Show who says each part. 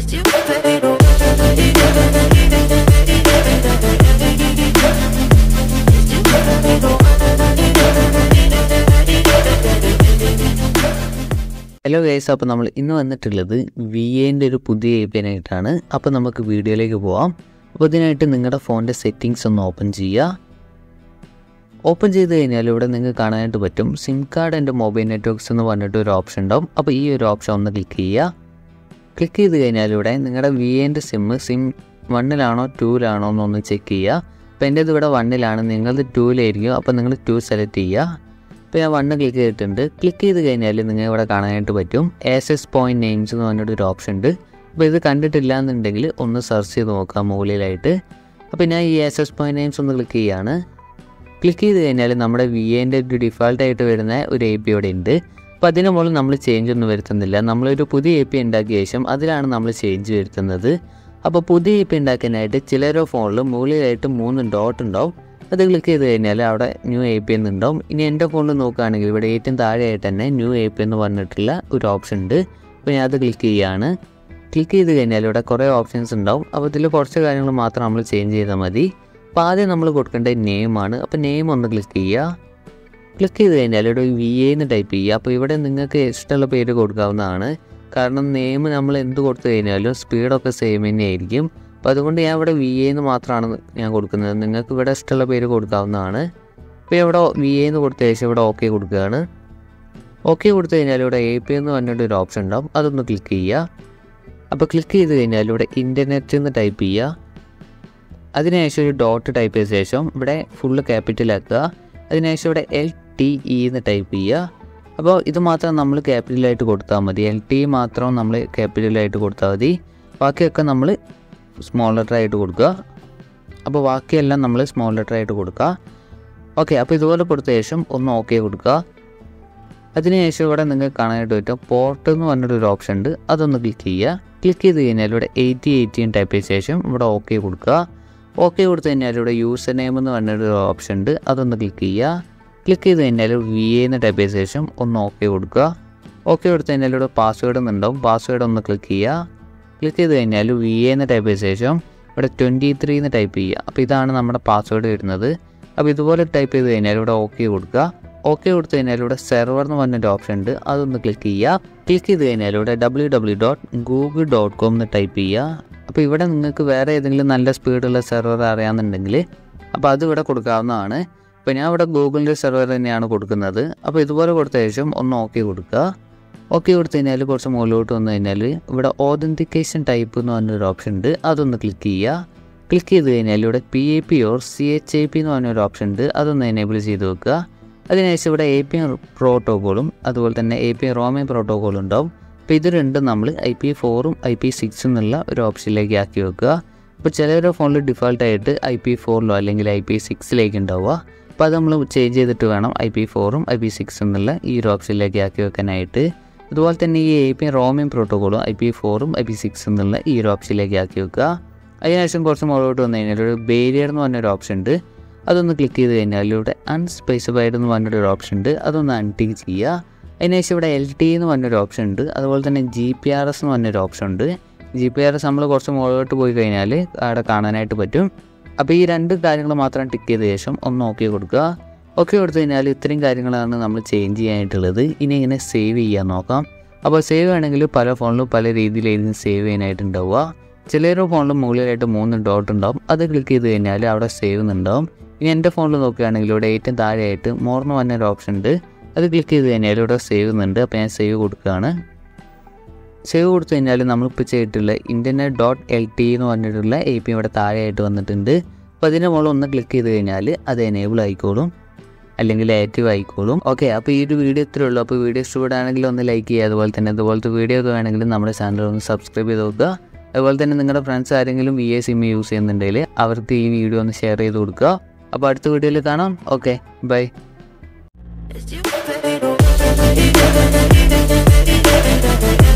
Speaker 1: Hello guys അപ്പോൾ നമ്മൾ ഇന്ന് വന്നിട്ടുള്ളത് വി എൻ്റെ ഒരു പുതിയ എ പി ആയിട്ടാണ് അപ്പോൾ നമുക്ക് വീഡിയോയിലേക്ക് പോവാം അപ്പോൾ ഇതിനായിട്ട് നിങ്ങളുടെ ഫോണിൻ്റെ സെറ്റിങ്സ് ഒന്ന് ഓപ്പൺ ചെയ്യുക ഓപ്പൺ ചെയ്ത് കഴിഞ്ഞാൽ ഇവിടെ നിങ്ങൾക്ക് കാണാനായിട്ട് പറ്റും സിം കാർഡ് എൻ്റെ മൊബൈൽ നെറ്റ്വർക്ക്സ് എന്ന് പറഞ്ഞിട്ട് ഒരു ഓപ്ഷൻ ഉണ്ടാവും അപ്പോൾ ഈ ഒരു ഓപ്ഷൻ ഒന്ന് ക്ലിക്ക് ചെയ്യുക ക്ലിക്ക് ചെയ്ത് കഴിഞ്ഞാൽ ഇവിടെ നിങ്ങളുടെ വി എൻ്റെ സിമ്മ് സിം വണ്ണിലാണോ ടൂവിലാണോ എന്നൊന്ന് ചെക്ക് ചെയ്യുക അപ്പോൾ എൻ്റെ ഇത് ഇവിടെ വണ്ണിലാണ് നിങ്ങളത് ടൂവിലായിരിക്കും അപ്പോൾ നിങ്ങൾ ടു സെലക്ട് ചെയ്യുക ഇപ്പോൾ ഞാൻ വണ്ണ് ക്ലിക്ക് ചെയ്തിട്ടുണ്ട് ക്ലിക്ക് ചെയ്ത് കഴിഞ്ഞാൽ നിങ്ങൾ ഇവിടെ കാണാനായിട്ട് പറ്റും എസ് എസ് പോയിൻറ്റ് നെയിംസ് എന്ന് പറഞ്ഞിട്ട് ഒരു ഓപ്ഷൻ ഉണ്ട് അപ്പോൾ ഇത് കണ്ടിട്ടില്ല എന്നുണ്ടെങ്കിൽ ഒന്ന് സെർച്ച് ചെയ്ത് നോക്കാം മുകളിലായിട്ട് അപ്പോൾ ഞാൻ ഈ എസ് എസ് പോയിൻറ്റ് നെയിംസ് ഒന്ന് ക്ലിക്ക് ചെയ്യുകയാണ് ക്ലിക്ക് ചെയ്ത് കഴിഞ്ഞാൽ നമ്മുടെ വി എൻ്റെ ഒരു ഡിഫാൾട്ട് ആയിട്ട് വരുന്ന ഒരു എ പി ഇവിടെ ഉണ്ട് അപ്പോൾ അതിന് മുകളിൽ നമ്മൾ ചേഞ്ച് ഒന്നും വരുത്തുന്നില്ല നമ്മളൊരു പുതിയ എ പി ഉണ്ടാക്കിയ ശേഷം അതിലാണ് നമ്മൾ ചേഞ്ച് വരുത്തുന്നത് അപ്പോൾ പുതിയ എ പി ഉണ്ടാക്കാനായിട്ട് ചിലരോ ഫോണിൽ മുകളിലായിട്ട് മൂന്ന് ഡോട്ട് ഉണ്ടാവും അത് ക്ലിക്ക് ചെയ്ത് കഴിഞ്ഞാൽ അവിടെ ന്യൂ എ പി എന്നുണ്ടാവും ഇനി എൻ്റെ ഫോണിൽ നോക്കുകയാണെങ്കിൽ ഇവിടെ ഏറ്റവും താഴെയായിട്ട് തന്നെ ന്യൂ എ പി എന്ന് പറഞ്ഞിട്ടുള്ള ഒരു ഓപ്ഷൻ ഉണ്ട് അപ്പോൾ ഞാൻ അത് ക്ലിക്ക് ചെയ്യുകയാണ് ക്ലിക്ക് ചെയ്ത് കഴിഞ്ഞാൽ ഇവിടെ കുറേ ഓപ്ഷൻസ് ഉണ്ടാവും അപ്പോൾ ഇതിൽ കുറച്ച് കാര്യങ്ങൾ മാത്രം നമ്മൾ ചേഞ്ച് ചെയ്താൽ മതി അപ്പോൾ ആദ്യം നമ്മൾ കൊടുക്കേണ്ട നെയിമാണ് അപ്പോൾ നെയിം ഒന്ന് ക്ലിക്ക് ചെയ്യുക ക്ലിക്ക് ചെയ്ത് കഴിഞ്ഞാൽ ഇവിടെ വി എന്ന് ടൈപ്പ് ചെയ്യുക അപ്പോൾ ഇവിടെ നിങ്ങൾക്ക് ഇഷ്ടമുള്ള പേര് കൊടുക്കാവുന്നതാണ് കാരണം നെയിം നമ്മൾ എന്ത് കൊടുത്തു കഴിഞ്ഞാലും സ്പീഡൊക്കെ സെയിം തന്നെ ആയിരിക്കും അപ്പോൾ അതുകൊണ്ട് ഞാൻ ഇവിടെ വി എന്ന് മാത്രമാണ് ഞാൻ കൊടുക്കുന്നത് നിങ്ങൾക്ക് ഇവിടെ ഇഷ്ടമുള്ള പേര് കൊടുക്കാവുന്നതാണ് ഇപ്പോൾ ഇവിടെ വി എന്ന് കൊടുത്ത ശേഷം ഇവിടെ ഓക്കെ കൊടുക്കുകയാണ് ഓക്കെ കൊടുത്തു കഴിഞ്ഞാൽ ഇവിടെ എ പി എന്ന് പറഞ്ഞിട്ട് ഒരു ഓപ്ഷൻ ഉണ്ടാവും അതൊന്ന് ക്ലിക്ക് ചെയ്യുക അപ്പോൾ ക്ലിക്ക് ചെയ്ത് കഴിഞ്ഞാൽ ഇവിടെ ഇൻ്റർനെറ്റ് എന്ന് ടൈപ്പ് ചെയ്യുക അതിനുശേഷം ഒരു ഡോട്ട് ടൈപ്പ് ചെയ്ത ശേഷം ഇവിടെ ഫുള്ള് ക്യാപിറ്റലാക്കുക അതിനുശേഷം ഇവിടെ എൽ ടി ഇ എന്ന് ടൈപ്പ് ചെയ്യുക അപ്പോൾ ഇത് മാത്രം നമ്മൾ ക്യാപിറ്റലായിട്ട് കൊടുത്താൽ മതി എൽ ടി മാത്രം നമ്മൾ ക്യാപിറ്റലായിട്ട് കൊടുത്താൽ മതി ബാക്കിയൊക്കെ നമ്മൾ സ്മോൾ ലെറ്റർ ആയിട്ട് കൊടുക്കുക അപ്പോൾ ബാക്കിയെല്ലാം നമ്മൾ സ്മോൾ ലെറ്റർ ആയിട്ട് കൊടുക്കുക ഓക്കെ അപ്പോൾ ഇതുപോലെ കൊടുത്ത ശേഷം ഒന്ന് ഓക്കെ കൊടുക്കുക അതിനുശേഷം ഇവിടെ നിങ്ങൾക്ക് കാണാനായിട്ട് പറ്റും പോർട്ട് എന്ന് പറഞ്ഞിട്ടൊരു ഓപ്ഷൻ ഉണ്ട് അതൊന്ന് ക്ലിക്ക് ചെയ്യുക ക്ലിക്ക് ചെയ്ത് കഴിഞ്ഞാൽ ഇവിടെ എയ്റ്റി എയ്റ്റീൻ ടൈപ്പ് ചെയ്ത ശേഷം ഇവിടെ ഓക്കെ കൊടുക്കുക ഓക്കെ കൊടുത്തു കഴിഞ്ഞാൽ ഇവിടെ യൂസർ നെയിം എന്ന് പറഞ്ഞൊരു ഓപ്ഷൻ ഉണ്ട് അതൊന്ന് ക്ലിക്ക് ചെയ്യുക ക്ലിക്ക് ചെയ്ത് കഴിഞ്ഞാൽ വി എന്ന് ടൈപ്പ് ചെയ്ത ശേഷം ഒന്ന് ഓക്കെ കൊടുക്കുക ഓക്കെ കൊടുത്തു കഴിഞ്ഞാൽ ഇവിടെ പാസ്വേഡ് എന്നുണ്ടാവും പാസ്വേഡ് ഒന്ന് ക്ലിക്ക് ചെയ്യുക ക്ലിക്ക് ചെയ്ത് കഴിഞ്ഞാൽ വി എന്ന് ടൈപ്പ് ചെയ്ത ശേഷം ഇവിടെ ട്വൻറ്റി ത്രീ എന്ന് ടൈപ്പ് ചെയ്യുക അപ്പോൾ ഇതാണ് നമ്മുടെ പാസ്വേഡ് വരുന്നത് അപ്പോൾ ഇതുപോലെ ടൈപ്പ് ചെയ്ത് കഴിഞ്ഞാൽ ഇവിടെ ഓക്കെ കൊടുക്കുക ഓക്കെ കൊടുത്തു കഴിഞ്ഞാൽ ഇവിടെ സെർവർ എന്ന് പറഞ്ഞൊരു ഓപ്ഷൻ ഉണ്ട് അതൊന്ന് ക്ലിക്ക് ചെയ്യുക ക്ലിക്ക് ചെയ്ത് കഴിഞ്ഞാൽ ഇവിടെ W W dot Google dot com എന്ന് ടൈപ്പ് ചെയ്യുക അപ്പോൾ ഇവിടെ നിങ്ങൾക്ക് വേറെ ഏതെങ്കിലും നല്ല സ്പീഡുള്ള സെർവർ അറിയാമെന്നുണ്ടെങ്കിൽ അപ്പോൾ അത് ഇവിടെ കൊടുക്കാവുന്നതാണ് ഇപ്പോൾ ഞാൻ ഇവിടെ ഗൂഗിളിൻ്റെ സെർവർ തന്നെയാണ് കൊടുക്കുന്നത് അപ്പോൾ ഇതുപോലെ കൊടുത്ത ശേഷം ഒന്ന് ഓക്കെ കൊടുക്കുക ഓക്കെ കൊടുത്തു കഴിഞ്ഞാൽ കുറച്ച് മുകളിലോട്ട് വന്നു കഴിഞ്ഞാൽ ഇവിടെ ഓതൻറ്റിക്കേഷൻ ടൈപ്പ് എന്ന് പറഞ്ഞൊരു ഓപ്ഷൻ ഉണ്ട് അതൊന്ന് ക്ലിക്ക് ചെയ്യുക ക്ലിക്ക് ചെയ്ത് കഴിഞ്ഞാൽ ഇവിടെ P A P or C H A P എന്ന് പറഞ്ഞൊരു ഓപ്ഷൻ ഉണ്ട് അതൊന്ന് എനേബിൾ ചെയ്ത് വെക്കുക അതിനുശേഷം ഇവിടെ എ പി പ്രോട്ടോക്കോളും അതുപോലെ തന്നെ എ പി റോമേ പ്രോട്ടോക്കോളും ഉണ്ടാവും അപ്പോൾ ഇത് രണ്ടും നമ്മൾ ഐ പി ഫോറും ഐ പി സിക്സും എന്നുള്ള ഒരു ഓപ്ഷനിലേക്ക് ആക്കി വെക്കുക അപ്പോൾ ചിലവരുടെ ഫോണിൽ ഡിഫോൾട്ടായിട്ട് ഐ പി ഫോറിലോ അല്ലെങ്കിൽ ഐ പി സിക്സിലേക്ക് ഉണ്ടാവുക അപ്പോൾ അത് നമ്മൾ ചേഞ്ച് ചെയ്തിട്ട് വേണം ഐ പി ഫോറും ഐ പി സിക്സും എന്നുള്ള ഈ ഒരു ഓപ്ഷനിലേക്ക് ആക്കി വെക്കാനായിട്ട് അതുപോലെ തന്നെ ഈ എ പി റോമിയം പ്രോട്ടോക്കോളും ഐ പി ഫോറും ഐ പി സിക്സ് എന്നുള്ള ഈ ഒരു ഓപ്ഷനിലേക്ക് ആക്കി വെക്കുക അതിനുശേഷം കുറച്ച് മുകളിലോട്ട് വന്നു കഴിഞ്ഞാൽ ഒരു ബേരിയർ എന്ന് പറഞ്ഞൊരു ഓപ്ഷൻ ഉണ്ട് അതൊന്ന് ക്ലിക്ക് ചെയ്ത് കഴിഞ്ഞാൽ ഇവിടെ അൺസ്പെസിഫൈഡ് എന്ന് പറഞ്ഞൊരു ഓപ്ഷൻ ഉണ്ട് അതൊന്ന് അൺടിക്ക് ചെയ്യുക അതിനുശേഷം ഇവിടെ എൽ ടി എന്ന് പറഞ്ഞൊരു ഓപ്ഷൻ ഉണ്ട് അതുപോലെ തന്നെ ജി പി ആർ എസ് എന്ന് പറഞ്ഞൊരു ഓപ്ഷൻ ഉണ്ട് ജി പി ആർ എസ് നമ്മൾ കുറച്ച് മുകളിലോട്ട് പോയി കഴിഞ്ഞാൽ അവിടെ കാണാനായിട്ട് പറ്റും അപ്പോൾ ഈ രണ്ട് കാര്യങ്ങൾ മാത്രം ടിക്ക് ചെയ്ത ശേഷം ഒന്ന് ഓക്കെ കൊടുക്കുക ഓക്കെ കൊടുത്തു കഴിഞ്ഞാൽ ഇത്രയും കാര്യങ്ങളാണ് നമ്മൾ ചേഞ്ച് ചെയ്യാനായിട്ടുള്ളത് ഇനി ഇങ്ങനെ സേവ് ചെയ്യാൻ നോക്കാം അപ്പോൾ സേവ് ആണെങ്കിൽ പല ഫോണിലും പല രീതിയിലായിരിക്കും സേവ് ചെയ്യാനായിട്ടുണ്ടാവുക ചിലരുടെ ഫോണിൽ മുകളിലായിട്ട് മൂന്ന് ഡോട്ട് ഉണ്ടാവും അത് ക്ലിക്ക് ചെയ്ത് കഴിഞ്ഞാൽ അവിടെ സേവ് എന്നുണ്ടാവും ഇനി എൻ്റെ ഫോണിൽ നോക്കുകയാണെങ്കിൽ ഇവിടെ ഏറ്റവും താഴെയായിട്ട് മോർന്ന് പറഞ്ഞൊരു ഓപ്ഷൻ ഉണ്ട് അത് ക്ലിക്ക് ചെയ്ത് കഴിഞ്ഞാൽ ഇവിടെ സേവ് എന്നുണ്ട് അപ്പോൾ ഞാൻ സേവ് കൊടുക്കുകയാണ് സേവ് കൊടുത്തു കഴിഞ്ഞാൽ നമ്മളിപ്പോൾ ചെയ്തിട്ടുള്ള ഇൻ്റർനെറ്റ് ഡോട്ട് എൽ ടി എന്ന് പറഞ്ഞിട്ടുള്ള എ പി ഇവിടെ താഴെയായിട്ട് വന്നിട്ടുണ്ട് അപ്പോൾ അതിൻ്റെ മുകളിൽ ഒന്ന് ക്ലിക്ക് ചെയ്ത് കഴിഞ്ഞാൽ അത് എനേബിൾ ആയിക്കോളും അല്ലെങ്കിൽ ആക്റ്റീവ് ആയിക്കോളും ഓക്കെ അപ്പോൾ ഈ ഒരു വീഡിയോ ഇത്രേ ഉള്ളൂ അപ്പോൾ വീഡിയോ ഇഷ്ടപ്പെടുകയാണെങ്കിൽ ഒന്ന് ലൈക്ക് ചെയ്യുക അതുപോലെ തന്നെ അതുപോലത്തെ വീഡിയോ ഒക്കെ വേണമെങ്കിൽ നമ്മുടെ ചാനൽ ഒന്ന് സബ്സ്ക്രൈബ് ചെയ്ത് നോക്കുക അതുപോലെ തന്നെ നിങ്ങളുടെ ഫ്രണ്ട്സ് ആരെങ്കിലും വി എ സിം യൂസ് ചെയ്യുന്നുണ്ടെങ്കിൽ അവർക്ക് ഈ വീഡിയോ ഒന്ന് ഷെയർ ചെയ്ത് കൊടുക്കുക അപ്പോൾ അടുത്ത വീഡിയോയിൽ കാണാം okay bye
Speaker 2: It's you, baby.